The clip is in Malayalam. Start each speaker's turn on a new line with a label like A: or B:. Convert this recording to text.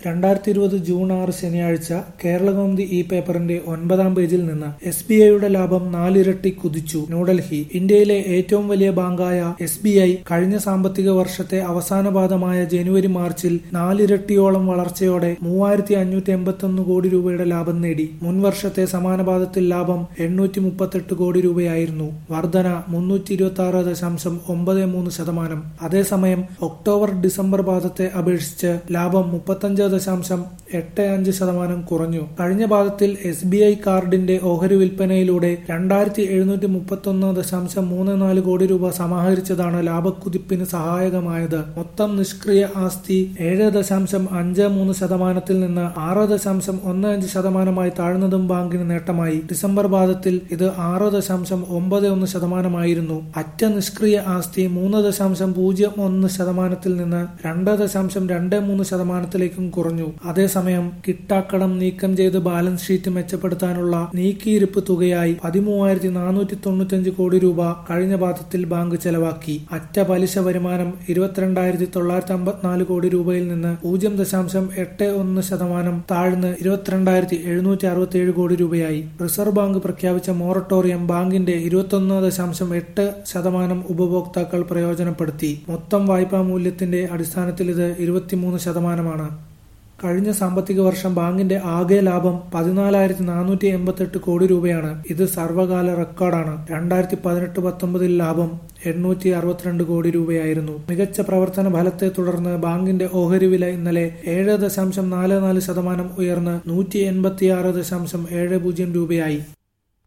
A: രണ്ടായിരത്തി ഇരുപത് ജൂൺ ആറ് ശനിയാഴ്ച കേരളകൗമുദി ഇ പേപ്പറിന്റെ ഒൻപതാം പേജിൽ നിന്ന് എസ് ബി ഐയുടെ ലാഭം നാലിരട്ടി കുതിച്ചു ന്യൂഡൽഹി ഇന്ത്യയിലെ ഏറ്റവും വലിയ ബാങ്കായ എസ് ബി ഐ കഴിഞ്ഞ സാമ്പത്തിക വർഷത്തെ അവസാന പാദമായ ജനുവരി മാർച്ചിൽ നാലിരട്ടിയോളം വളർച്ചയോടെ മൂവായിരത്തി അഞ്ഞൂറ്റി എൺപത്തൊന്ന് കോടി രൂപയുടെ ലാഭം നേടി മുൻ വർഷത്തെ സമാന പാദത്തിൽ ലാഭം എണ്ണൂറ്റി മുപ്പത്തെട്ട് കോടി രൂപയായിരുന്നു വർധന മുന്നൂറ്റി ഇരുപത്തി ആറ് ദശാംശം ഒമ്പത് മൂന്ന് ശതമാനം അതേസമയം ഒക്ടോബർ ഡിസംബർ പാദത്തെ അപേക്ഷിച്ച് ലാഭം മുപ്പത്തഞ്ച് ദശാംശം എട്ട് അഞ്ച് ശതമാനം കുറഞ്ഞു കഴിഞ്ഞ പാദത്തിൽ എസ് ബി ഐ കാർഡിന്റെ ഓഹരി വിൽപ്പനയിലൂടെ രണ്ടായിരത്തി എഴുന്നൂറ്റി മുപ്പത്തൊന്ന് ദശാംശം മൂന്ന് നാല് കോടി രൂപ സമാഹരിച്ചതാണ് ലാഭക്കുതിപ്പിന് സഹായകമായത് മൊത്തം നിഷ്ക്രിയ ആസ്തി ഏഴ് ദശാംശം അഞ്ച് മൂന്ന് ശതമാനത്തിൽ നിന്ന് ആറ് ദശാംശം ഒന്ന് അഞ്ച് ശതമാനമായി താഴ്ന്നതും ബാങ്കിന് നേട്ടമായി ഡിസംബർ പാദത്തിൽ ഇത് ആറ് ദശാംശം ഒമ്പത് ഒന്ന് ശതമാനമായിരുന്നു അറ്റ നിഷ്ക്രിയ ആസ്തി മൂന്ന് ദശാംശം പൂജ്യം ഒന്ന് ശതമാനത്തിൽ നിന്ന് രണ്ട് ദശാംശം രണ്ട് മൂന്ന് ശതമാനത്തിലേക്കും കുറഞ്ഞു അതേസമയം കിട്ടാക്കടം നീക്കം ചെയ്ത് ബാലൻസ് ഷീറ്റ് മെച്ചപ്പെടുത്താനുള്ള നീക്കിയിരിപ്പ് തുകയായി പതിമൂവായിരത്തി നാനൂറ്റി തൊണ്ണൂറ്റഞ്ച് കോടി രൂപ കഴിഞ്ഞ പാദത്തിൽ ബാങ്ക് ചെലവാക്കി അറ്റ പലിശ വരുമാനം ഇരുപത്തിരണ്ടായിരത്തി തൊള്ളായിരത്തി അമ്പത്തിനാല് കോടി രൂപയിൽ നിന്ന് പൂജ്യം ദശാംശം എട്ട് ഒന്ന് ശതമാനം താഴ്ന്ന് ഇരുപത്തിരണ്ടായിരത്തി എഴുന്നൂറ്റി അറുപത്തി ഏഴ് കോടി രൂപയായി റിസർവ് ബാങ്ക് പ്രഖ്യാപിച്ച മൊറട്ടോറിയം ബാങ്കിന്റെ ഇരുപത്തൊന്ന് ദശാംശം എട്ട് ശതമാനം ഉപഭോക്താക്കൾ പ്രയോജനപ്പെടുത്തി മൊത്തം വായ്പാ മൂല്യത്തിന്റെ അടിസ്ഥാനത്തിൽ ഇത് ഇരുപത്തിമൂന്ന് ശതമാനമാണ് കഴിഞ്ഞ സാമ്പത്തിക വർഷം ബാങ്കിന്റെ ആകെ ലാഭം പതിനാലായിരത്തി നാനൂറ്റി എൺപത്തെട്ട് കോടി രൂപയാണ് ഇത് സർവകാല റെക്കോർഡാണ് രണ്ടായിരത്തി പതിനെട്ട് പത്തൊമ്പതിൽ ലാഭം എണ്ണൂറ്റി അറുപത്തിരണ്ട് കോടി രൂപയായിരുന്നു മികച്ച പ്രവർത്തന ഫലത്തെ തുടർന്ന് ബാങ്കിന്റെ ഓഹരി വില ഇന്നലെ ഏഴ് ദശാംശം നാല് നാല് ശതമാനം ഉയർന്ന് നൂറ്റി എൺപത്തിയാറ് ദശാംശം ഏഴ് പൂജ്യം രൂപയായി